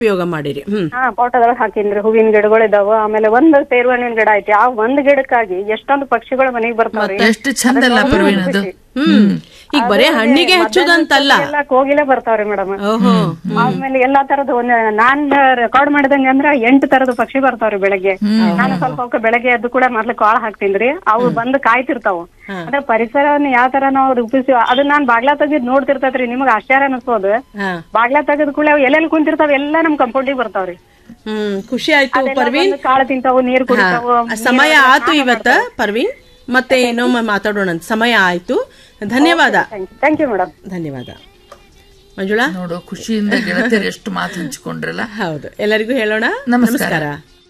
ಉಪಯೋಗ ಮಾಡಿರಿ ಹ್ಮ್ ಹಾ ಪೋಟದೊಳಗೆ ಹಾಕಿನ್ರಿ ಹೂವಿನ ಗಿಡಗಳು ಇದಾವ ಆಮೇಲೆ ಒಂದ್ ಸೇರುವ ಹಣ್ಣಿನ ಗಿಡ ಐತಿ ಆ ಒಂದ್ ಗಿಡಕ್ಕಾಗಿ ಎಷ್ಟೊಂದು ಪಕ್ಷಿಗಳು ಮನೆಗೆ ಬರ್ತಾವ್ರಿ ಎಷ್ಟು ಚಂದ ಅಲ್ಲ ಪರ್ವೀನ್ ಅದು ಹ್ಮ್ ಈಗ ಬರೇ ಹಣ್ಣಿಗೆ ಹಚ್ಚುದಂತಲ್ಲ ಎಲ್ಲ ಕೋಗಿಲೆ ಬರ್ತಾವ್ರಿ ಮೇಡಮ್ ಓಹೋ ಆಮೇಲೆ ಎಲ್ಲಾ ತರದ ಒಂದ್ ನಾನ್ ರೆಕಾರ್ಡ್ ಮಾಡಿದಂಗ ಅಂದ್ರ ಎಂಟು ತರದ ಪಕ್ಷಿ ಬರ್ತಾವ್ರಿ ಬೆಳಗ್ಗೆ ನಾನು ಸ್ವಲ್ಪ ಅವಕ್ಕೆ ಬೆಳಗ್ಗೆ ಎದ್ದು ಕೂಡ ಮೊದ್ಲು ಕಾಳ ಹಾಕ್ತೀನ್ರಿ ಅವು ಬಂದು ಕಾಯ್ತಿರ್ತಾವ ಅಂದ್ರೆ ಪರಿಸರವನ್ನ ಯಾವ ತರ ನಾವು ರೂಪಿಸಿ ಅದನ್ನ ನಾನ್ ಬಾಗ್ಲಾ ತೆಗಿದ್ ನೋಡ್ತಿರ್ತೈತ್ರಿ ನಿಮಗ್ ಆಶ್ಚರ್ಯ ಅನ್ಸ್ಬೋದು ಹಾ ಬಾಗ್ಲಾ ತೆಗದ್ ಕೂಡ ಅವು ಎಲ್ಲೆಲ್ಲಿ ಕುಂತಿರ್ತಾವ ಎಲ್ಲಾ ನಮ್ ಕಂಪೌಂಡಿಗೆ ಬರ್ತಾವ್ರಿ ಹ್ಮ್ ಖುಷಿ ಆಯ್ತು ಅದೆಲ್ಲ ಪರ್ವೀನ್ ಬಂದು ಕಾಳು ತಿಂತಾವು ನೀರ್ ಕುಡಿತಾವು ಹಾ, ಸಮಯ ಆತು ಇವತ್ತ ಪರ್ವೀನ್ ಮತ್ತೆ ಇನ್ನೊಮ್ಮೆ ಮಾತಾಡೋಣ ಸಮಯ ಆಯ್ತು ಧನ್ಯವಾದ ಥ್ಯಾಂಕ್ ಯು ಮೇಡಮ್ ಧನ್ಯವಾದ ಮಂಜುಳಾ ನೋಡು ಖುಷಿಯಿಂದ ಗೆಳತಿಯರು ಎಷ್ಟು ಮಾತು ಹಂಚಿಕೊಂಡ್ರಲ್ಲ ಹೌದು ಎಲ್ಲರಿಗೂ ಹೇಳೋಣ ನಮಸ್ಕಾರ. ನಮಸ್ಕಾರ